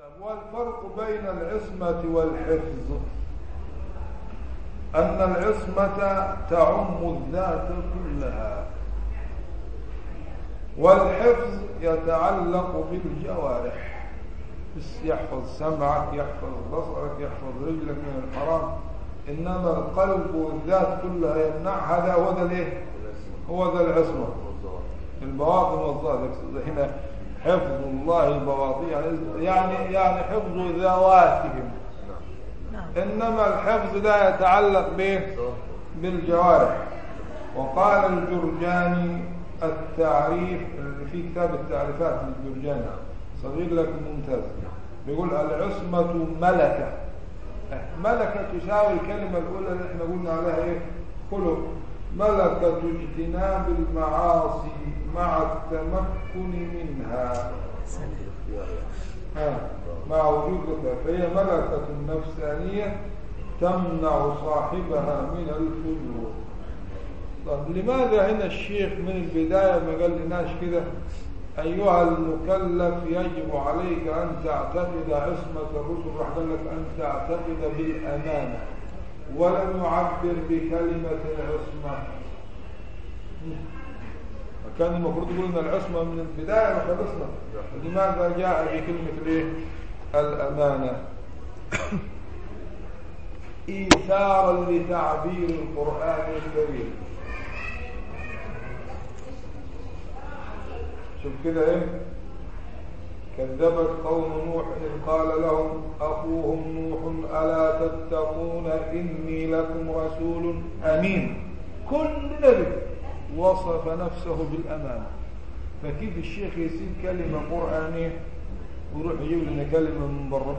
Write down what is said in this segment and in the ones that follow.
والفرق بين العصمة والحفظ أن العصمة تعم الذات كلها والحفظ يتعلق بالجوارح يحفظ سمعك يحفظ بصرك يحفظ رجلك من الحرام إنما القلب والذات كلها يمنع هذا هو ده الايه هو ده العصمة البواطن والظاهر هنا حفظ الله البواطن يعني يعني يعني حفظ ذواتهم إنما الحفظ لا يتعلق به بالجوارح وقال الجرجاني التعريف في كتاب التعريفات للجرجاني صغير لكن ممتاز بيقول العصمة ملكة ملكة تساوي الكلمة الأولى اللي احنا قلنا عليها ايه خلق ملكة اجتناب المعاصي مع التمكن منها آه. مع وجودها فهي ملكة نفسانية تمنع صاحبها من الفجور طب لماذا هنا الشيخ من البداية ما قال لناش كده أيها المكلف يجب عليك أن تعتقد عصمة الرسل راح قال لك أن تعتقد بالأمانة ولم يعبر بكلمة العصمة كان المفروض يقول ان العصمة من البداية وخلصنا لماذا جاء بكلمة الايه الأمانة إيثارا لتعبير القرآن الكريم شوف كده ايه كذبت قوم نوح إذ قال لهم أخوهم نوح ألا تتقون إني لكم رسول أمين كل نبي وصف نفسه بالأمانة فكيف الشيخ يسيب كلمة قرآنية ويروح يجيب لنا كلمة من بره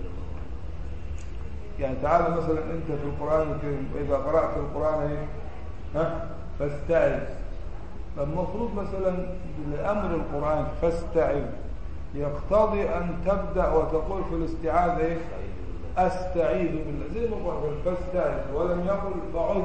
يعني تعال مثلا أنت في القرآن الكريم إذا قرأت القرآن ايه ها فاستعذ فالمفروض مثلا لأمر القرآن فاستعذ يقتضي أن تبدأ وتقول في الاستعاذة ايه أستعيذ بالله زي ما قال فاستعذ ولم يقل فعذ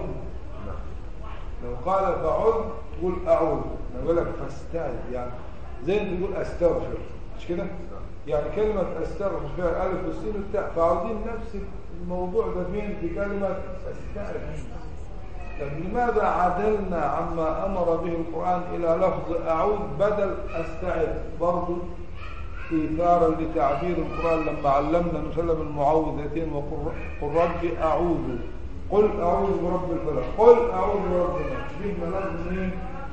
لو قال فعذ قل أعوذ نقول لك فاستعذ يعني زي ما تقول أستغفر مش كده يعني كلمة أستغفر فيها ألف والسين والتاء فعاوزين نفس الموضوع ده فين في كلمة أستعذ طب لماذا عدلنا عما أمر به القرآن إلى لفظ أعوذ بدل أستعذ برضو إيثارا لتعبير القرآن لما علمنا نسلم المعوذتين وقل قل رب أعوذ قل أعوذ برب الفلق قل أعوذ برب الناس فيه ملازم من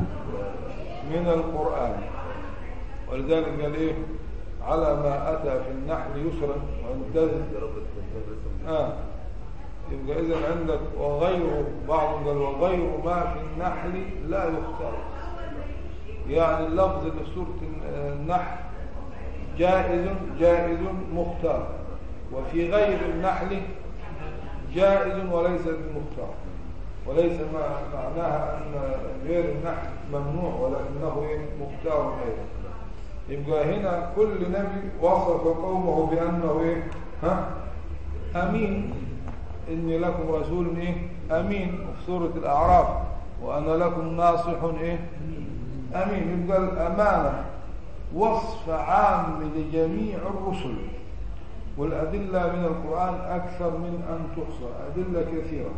من القرآن ولذلك قال إيه على ما أتى في النحل يسرا وانتهز آه يبقى إذا عندك وغير بعض قال وغير ما في النحل لا يختار يعني اللفظ اللي في سورة النحل جائز جائز مختار وفي غير النحل جائز وليس بالمختار وليس معناها أن غير النحل ممنوع ولكنه مختار أيضا يبقى هنا كل نبي وصف قومه بأنه إيه؟ ها؟ أمين إني لكم رسول إيه؟ أمين في سورة الأعراف وأنا لكم ناصح إيه؟ أمين يبقى الأمانة وصف عام لجميع الرسل والأدلة من القرآن أكثر من أن تحصى أدلة كثيرة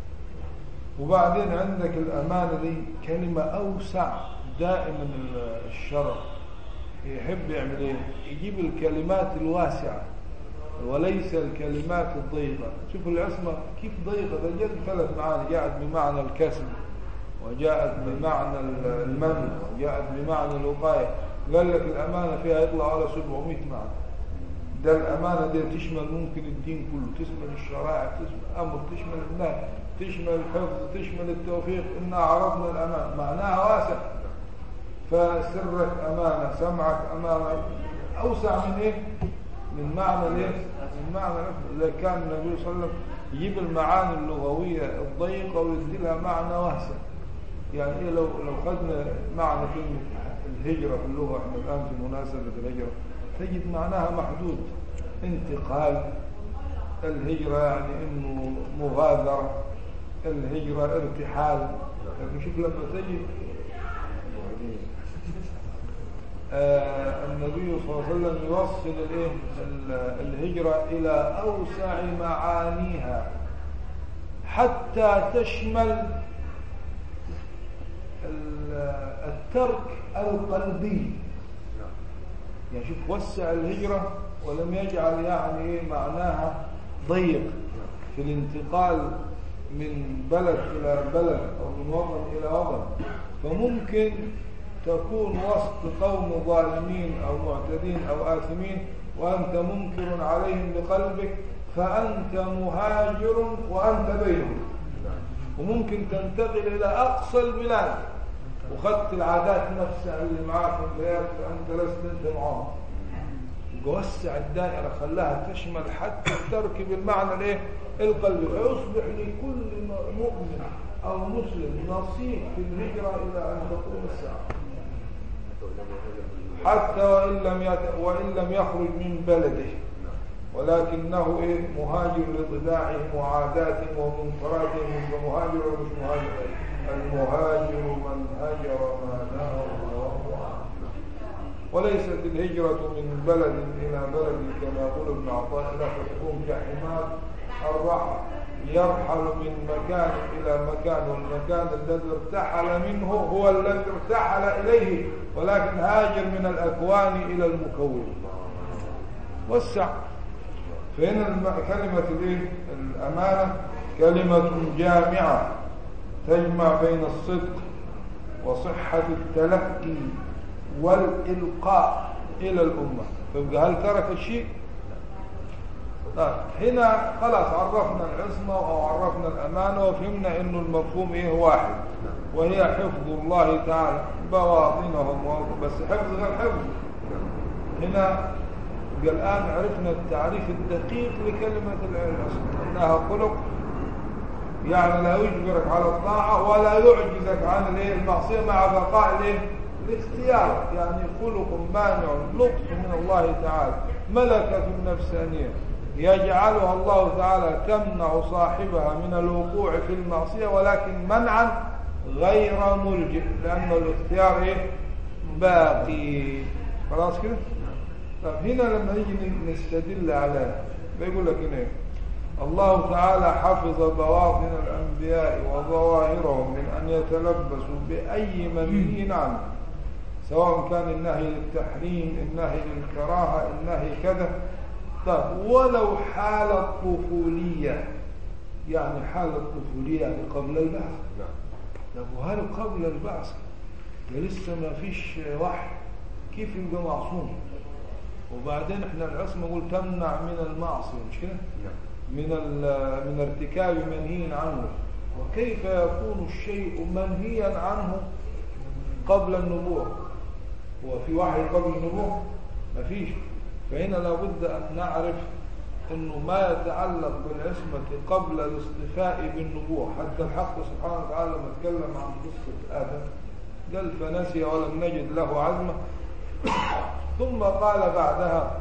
وبعدين عندك الأمانة دي كلمة أوسع دائما الشرع يحب يعمل ايه يجيب الكلمات الواسعة وليس الكلمات الضيقة شوف العصمة كيف ضيقة ده جد ثلاث معاني جاءت بمعنى الكسب وجاءت بمعنى المن وجاءت بمعنى الوقاية قال لك الأمانة فيها يطلع على 700 معنى ده الأمانة دي تشمل ممكن الدين كله تشمل الشرائع تشمل أمر تشمل النهي تشمل الحفظ تشمل التوفيق إنا عرضنا الأمان معناها واسع فسرك أمانة سمعك أمانة أوسع من إيه من معنى ليه من معنى إذا كان النبي صلى الله عليه وسلم يجيب المعاني اللغوية الضيقة ويدي لها معنى واسع يعني إيه لو لو خدنا معنى كلمة الهجرة في اللغة احنا الآن في مناسبة الهجرة تجد معناها محدود انتقال الهجرة يعني انه مغادرة الهجرة ارتحال لكن شوف لما تجد آه، النبي صلى الله عليه وسلم يوصل الايه ال- الهجرة إلى أوسع معانيها حتى تشمل ال- الترك القلبي يعني شوف وسع الهجرة ولم يجعل يعني إيه معناها ضيق في الانتقال من بلد إلى بلد أو من وطن إلى وطن فممكن تكون وسط قوم ظالمين أو معتدين أو آثمين وأنت منكر عليهم بقلبك فأنت مهاجر وأنت بينهم وممكن تنتقل إلى أقصى البلاد وخدت العادات نفسها اللي معاك في البلاد فأنت لست أنت معهم وسع الدائرة خلاها تشمل حتى الترك بالمعنى الايه القلبي فيصبح لكل مؤمن أو مسلم نصيب في الهجرة إلى أن تقوم الساعة حتى وإن لم يت... وإن لم يخرج من بلده ولكنه إيه مهاجر لطباعهم وعاداتهم ومنكراتهم فمهاجر ومش مهاجر المهاجر من هاجر ما نهى الله عنه وليست الهجرة من بلد إلى بلد كما يقول ابن عطاء لا تكون كحمار الرحل يرحل من مكان إلى مكان والمكان الذي ارتحل منه هو الذي ارتحل إليه ولكن هاجر من الأكوان إلى المكون وسع فهنا الم- كلمة الإيه؟ الأمانة كلمة جامعة تجمع بين الصدق وصحة التلقي والإلقاء إلى الأمة فيبقى هل ترك الشيء طيب هنا خلاص عرفنا العصمة أو عرفنا الأمانة وفهمنا أنه المفهوم إيه واحد وهي حفظ الله تعالى بواطنهم و- بس حفظ غير حفظ هنا يبقى الآن عرفنا التعريف الدقيق لكلمة العصمة أنها خلق يعني لا يجبرك على الطاعة ولا يعجزك عن الايه المعصية مع بقاء الايه الاختيار يعني خلق مانع لطف من الله تعالى ملكة نفسانية يجعلها الله تعالى تمنع صاحبها من الوقوع في المعصية ولكن منعا غير ملجئ لأنه الاختيار ايه باقي خلاص كده طب هنا لما نيجي نستدل على بيقول لك هنا إيه؟ الله تعالى حفظ بواطن الأنبياء وظواهرهم من أن يتلبسوا بأي منهي عنه سواء كان النهي للتحريم النهي للكراهة النهي كذا طيب ولو حال الطفولية يعني حال الطفولية يعني قبل البعث طب وهل قبل البعث ده لسه ما فيش وحي كيف يبقى معصوم وبعدين احنا العصمة قول تمنع من المعصية مش كده من من ارتكاب منهي عنه وكيف يكون الشيء منهيا عنه قبل النبوة هو في وحي قبل النبوة ما فيش فهنا لابد أن نعرف أنه ما يتعلق بالعصمة قبل الاصطفاء بالنبوة حتى الحق سبحانه وتعالى لما تكلم عن قصة آدم قال فنسي ولم نجد له عزمة ثم قال بعدها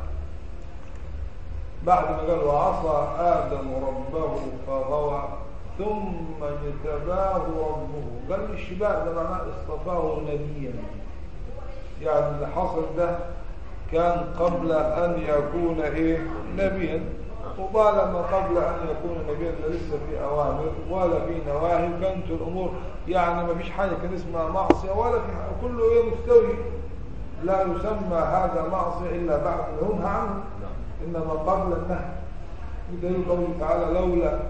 بعد ما قال وعصى آدم ربه فغوى ثم اجتباه ربه قال الشباب ده معناه اصطفاه نبيا يعني اللي حصل ده كان قبل أن يكون إيه نبيا وطالما قبل أن يكون نبيا لا لسه في أوامر ولا في نواهي وكانت الأمور يعني ما فيش حاجة كان اسمها معصية ولا في حاجة كله إيه مستوي لا يسمى هذا معصية إلا بعد ينهى عنه إنما قبل النهي بدليل قوله تعالى لولا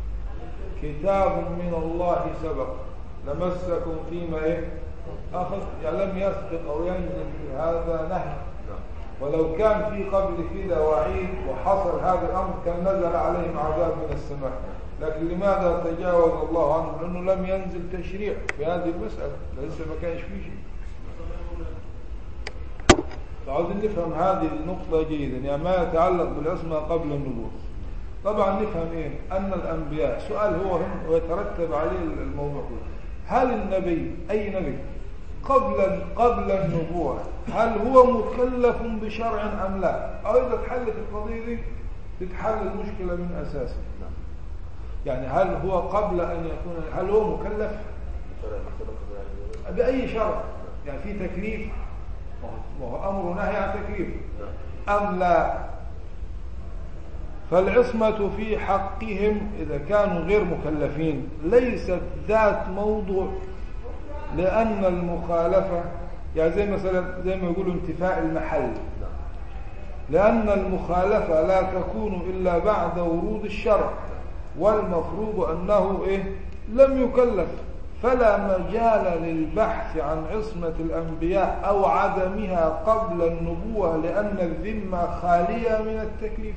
كتاب من الله سبق لمسكم فيما إيه أخذ يعني لم يسبق أو ينزل في هذا نهي ولو كان في قبل كده وعيد وحصل هذا الأمر كان نزل عليهم عذاب من السماء لكن لماذا تجاوز الله عنه لأنه لم ينزل تشريع في هذه المسألة لسه ما كانش فيه شيء عاوزين نفهم هذه النقطة جيدا يعني ما يتعلق بالعصمة قبل النبوة طبعا نفهم ايه ان الانبياء سؤال هو هم ويترتب عليه الموضوع هل النبي اي نبي قبل قبل النبوة هل هو مكلف بشرع ام لا او اذا اتحلت القضية دي تتحل المشكلة من اساسها يعني هل هو قبل ان يكون هل هو مكلف بأي شرع يعني في تكليف وهو أمر نهي عن تكليف أم لا فالعصمة في حقهم إذا كانوا غير مكلفين ليست ذات موضوع لأن المخالفة يعني زي مثلا زي ما يقولوا انتفاء المحل لأن المخالفة لا تكون إلا بعد ورود الشرع والمفروض أنه إيه لم يكلف فلا مجال للبحث عن عصمة الأنبياء أو عدمها قبل النبوة لأن الذمة خالية من التكليف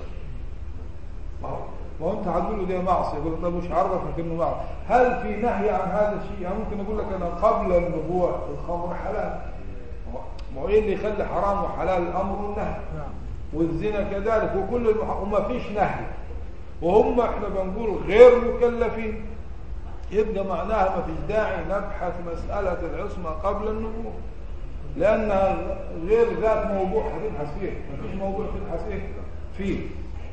ما هو انت هتقول له دي معصيه يقول طب مش عرفك انه معصيه هل في نهي عن هذا الشيء يعني ممكن اقول لك انا قبل النبوه الخمر حلال ما هو ايه اللي يخلي حرام وحلال الامر والنهي والزنا كذلك وكل المح... وما فيش نهي وهم احنا بنقول غير مكلفين يبقى معناها ما فيش داعي نبحث مسألة العصمة قبل النبوة لأنها غير ذات موضوع هتبحث فيه ما فيش موضوع تبحث فيه فيه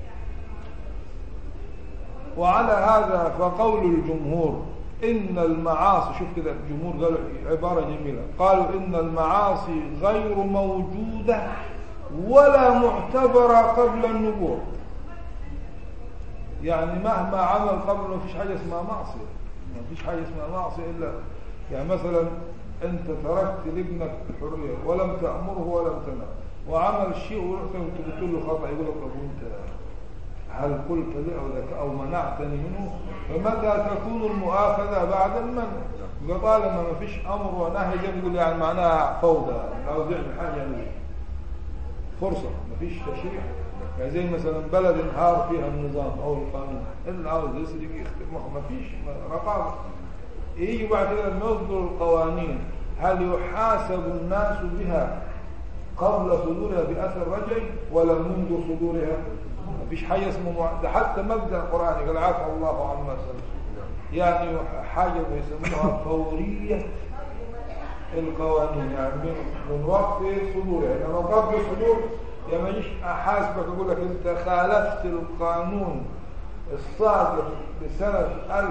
وعلى هذا فقول الجمهور إن المعاصي شوف كده الجمهور قالوا عبارة جميلة قالوا إن المعاصي غير موجودة ولا معتبرة قبل النبوة يعني مهما عمل قبل ما فيش حاجة اسمها معصية ما فيش حاجة اسمها معصية إلا يعني مثلا أنت تركت لابنك الحرية ولم تأمره ولم تنهى وعمل شيء ورحت قلت له خطأ يقول لك أبو أنت هل قلت لي أو, ذك أو منعتني منه فمتى تكون المؤاخذة بعد المنع طالما ما فيش أمر ونهي جاب يقول يعني معناها فوضى عاوز يعمل حاجة يعني فرصة ما فيش تشريع يعني زي مثلا بلد انهار فيها النظام أو القانون اللي عاوز يسرق يختم ما فيش رقابة يجي بعد كده نصدر القوانين هل يحاسب الناس بها قبل صدورها بأثر رجعي ولا منذ صدورها ما فيش حاجة اسمه مع... ده حتى مبدأ القرآن قال عفى الله عما سلف يعني حاجة بيسموها فورية القوانين يعني من, من وقت صدورها يعني لما قبل صدور يعني ما يجيش احاسبك اقول لك انت خالفت القانون الصادر بسنة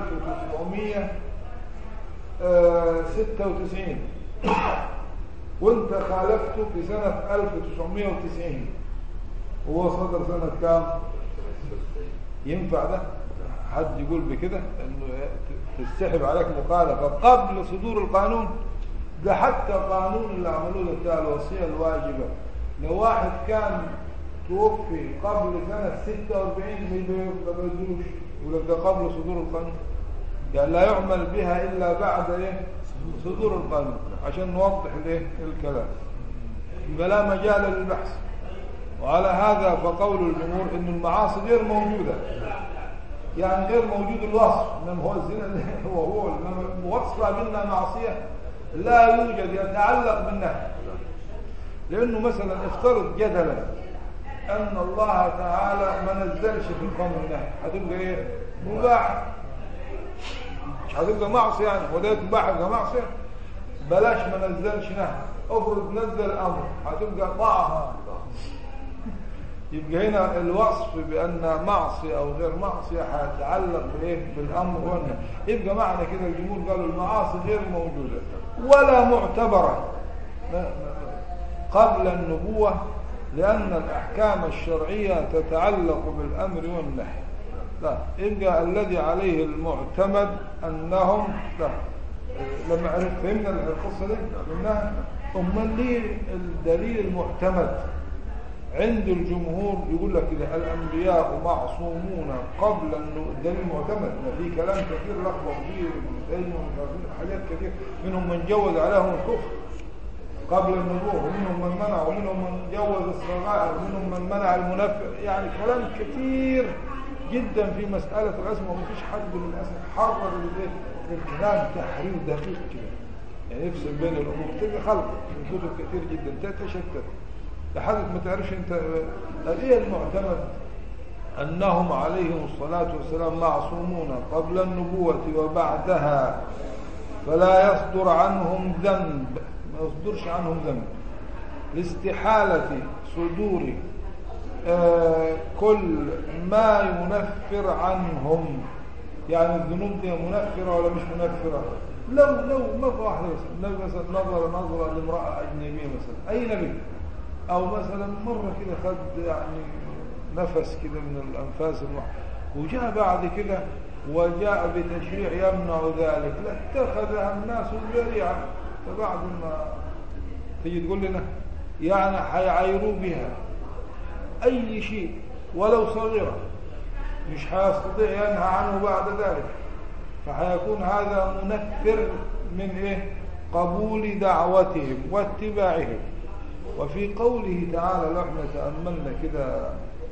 1996 وانت خالفته في سنة 1990 وهو صدر سنة كام ينفع ده حد يقول بكده انه تسحب عليك مخالفة قبل صدور القانون ده حتى قانون اللي عملوه ده بتاع الوصية الواجبة لو واحد كان توفي قبل سنة 46 ما يدروش يقول لك ده قبل صدور القانون يعني لا يعمل بها إلا بعد إيه صدور القانون عشان نوضح الايه الكلام يبقى لا مجال للبحث وعلى هذا فقول الجمهور ان المعاصي غير موجودة يعني غير موجود الوصف انما هو الزنا هو هو انما وصف منا معصية لا يوجد يتعلق بالنهي لانه مثلا افترض جدلا ان الله تعالى ما نزلش في الخمر النهي هتبقى ايه مباح مش هتبقى معصية يعني هو ده مباح يبقى معصية بلاش ما نزلش نهي افرض نزل امر هتبقى طاعة يبقى هنا الوصف بأن معصية أو غير معصية هيتعلق بإيه بالأمر والنهي يبقى معنى كده الجمهور قالوا المعاصي غير موجودة ولا معتبرة قبل النبوة لأن الأحكام الشرعية تتعلق بالأمر والنهي لا يبقى الذي عليه المعتمد أنهم لا لما عرف فهمنا القصة دي قلناها أمال ليه الدليل المعتمد عند الجمهور يقول لك كده الأنبياء معصومون قبل الدليل المعتمد ما في كلام كثير لخبط فيه حاجات كثير منهم من جوز عليهم الكفر قبل النبوة ومنهم من منع ومنهم من جوز الصغائر ومنهم من منع المنفع يعني كلام كثير جدا في مسألة العصمة وما فيش حد للأسف حرر الكلام تحرير دقيق كده يعني يفصل بين الأمور تلقى خلق من كتب كثير جدا تتشتت لحد ما تعرفش انت ايه المعتمد انهم عليهم الصلاة والسلام معصومون قبل النبوة وبعدها فلا يصدر عنهم ذنب ما يصدرش عنهم ذنب لاستحالة صدور آه كل ما ينفر عنهم يعني الذنوب دي منفرة ولا مش منفرة لو لو مرة واحدة بس النبي مثلا نظر نظرة لامرأة أجنبية مثلا أي نبي أو مثلا مرة كده خد يعني نفس كده من الأنفاس المح وجاء بعد كده وجاء بتشريع يمنع ذلك لاتخذها الناس ذريعة فبعد ما تيجي تقول لنا يعني حيعايروا بها أي شيء ولو صغيرة مش هيستطيع ينهى عنه بعد ذلك فحيكون هذا منفر من إيه قبول دعوتهم واتباعهم وفي قوله تعالى لو احنا تأملنا كده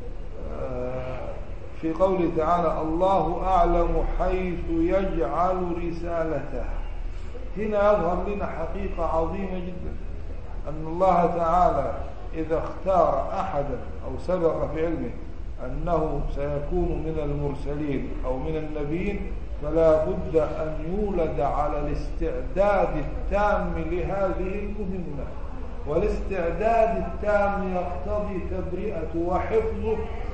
آه، في قوله تعالى الله أعلم حيث يجعل رسالته هنا يظهر لنا حقيقة عظيمة جدا أن الله تعالى إذا اختار أحدا أو سبق في علمه أنه سيكون من المرسلين أو من النبيين فلا بد أن يولد على الاستعداد التام لهذه المهمة والاستعداد التام يقتضي تبرئة وحفظه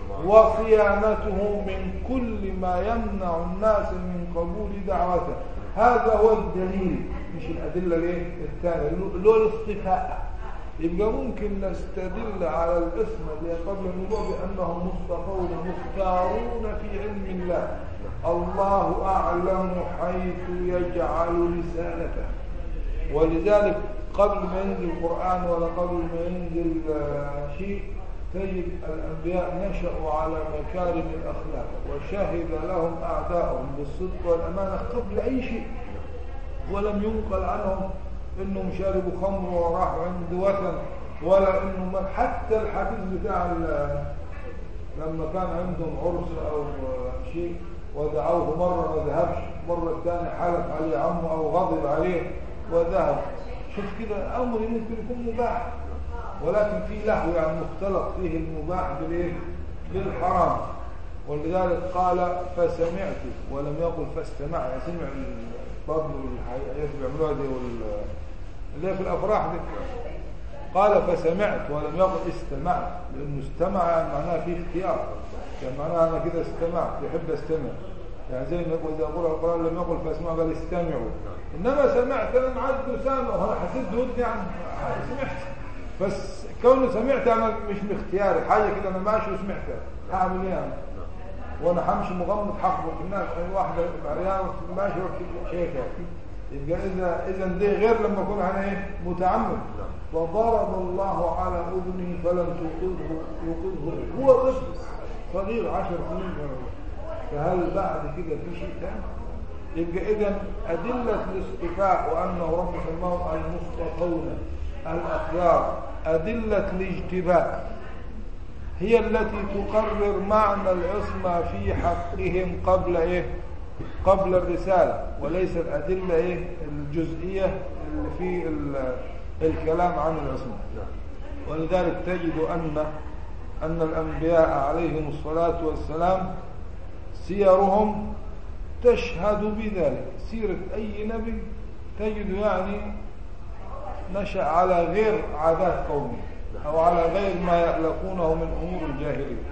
وصيانته من كل ما يمنع الناس من قبول دعوته هذا هو الدليل مش الأدلة ليه الثانية له الاصطفاء يبقى ممكن نستدل على الاسم اللي قبل النبوة بأنهم مصطفون مختارون في علم الله الله أعلم حيث يجعل رسالته ولذلك قبل ما ينزل القرآن ولا قبل ما ينزل شيء تجد الأنبياء نشأوا على مكارم الأخلاق وشهد لهم أعداءهم بالصدق والأمانة قبل أي شيء ولم ينقل عنهم انهم شربوا خمر وراحوا عند وثن ولا انهم حتى الحديث بتاع لما كان عندهم عرس او شيء ودعوه مرة ما ذهبش مرة الثانية حلف عليه عمه او غضب عليه وذهب شوف كده امر ممكن يكون مباح ولكن في لهو يعني مختلط فيه المباح بالايه بالحرام ولذلك قال فسمعت ولم يقل فاستمع يعني سمع برضه الحاجات اللي بيعملوها دي وال اللي هي في الافراح دي قال فسمعت ولم يقل استمعت لانه استمع يعني معناها في اختيار يعني معناها انا كده استمعت يحب استمع يعني زي ما يقول اذا قرأ القرآن لم يقل فاسمعوا قال استمعوا انما سمعت انا معد سامع وانا حسيت بودني يعني سمعت بس كونه سمعت انا مش باختياري حاجه كده انا ماشي وسمعتها هعمل ايه يعني وانا همشي مغمض حقبه الناس واحده عريان ماشي وقت شيخه يبقى اذا اذا دي غير لما اكون انا ايه متعمد فضرب الله على اذنه فلم توقظه يوقظه هو طفل صغير عشر سنين فهل بعد كده في شيء ثاني يبقى اذا ادله الاصطفاء وانه رب سماهم المصطفون الاخيار ادله الاجتباء هي التي تقرر معنى العصمة في حقهم قبل إيه؟ قبل الرسالة وليس الأدلة إيه؟ الجزئية اللي في الكلام عن العصمة ولذلك تجد أن أن الأنبياء عليهم الصلاة والسلام سيرهم تشهد بذلك سيرة أي نبي تجد يعني نشأ على غير عادات قومه أو على غير ما يألفونه من أمور الجاهلية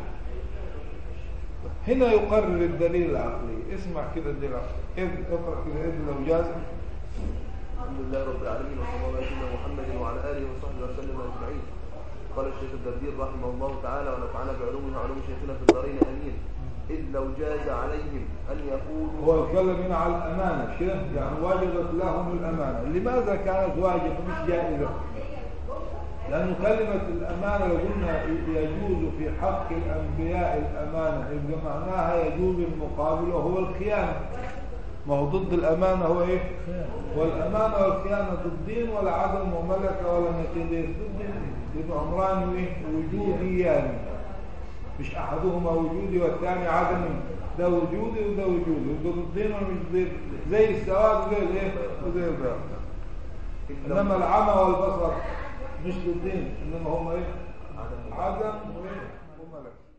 هنا يقرر الدليل العقلي اسمع كده الدليل العقلي إذ اقرأ كده إذ لو جاز الحمد لله رب العالمين وصلى الله على محمد وعلى آله وصحبه وسلم أجمعين قال الشيخ الدردير رحمه الله تعالى ونفعنا بعلومه وعلوم شيخنا في الدارين أمين إذ لو جاز عليهم أن يقولوا هو يتكلم هنا على الأمانة كده يعني وجدت لهم الأمانة لماذا كانت واجبة مش جائزة لأن كلمة الأمانة لو قلنا يجوز في حق الأنبياء الأمانة يبقى معناها يجوز المقابل وهو الخيانة ما هو ضد الأمانة هو إيه؟ والأمانة والخيانة ضدين ولا عدم وملكة ولا نتيجة ضدين يبقى أمران إيه؟ وجوديان مش أحدهما وجودي والثاني عدمي ده وجودي وده وجودي يبقى ضدين ولا مش ضد زي السواد وزي الإيه؟ وزي البيض إنما العمى والبصر مش ضدين انما هم ايه عدم وملك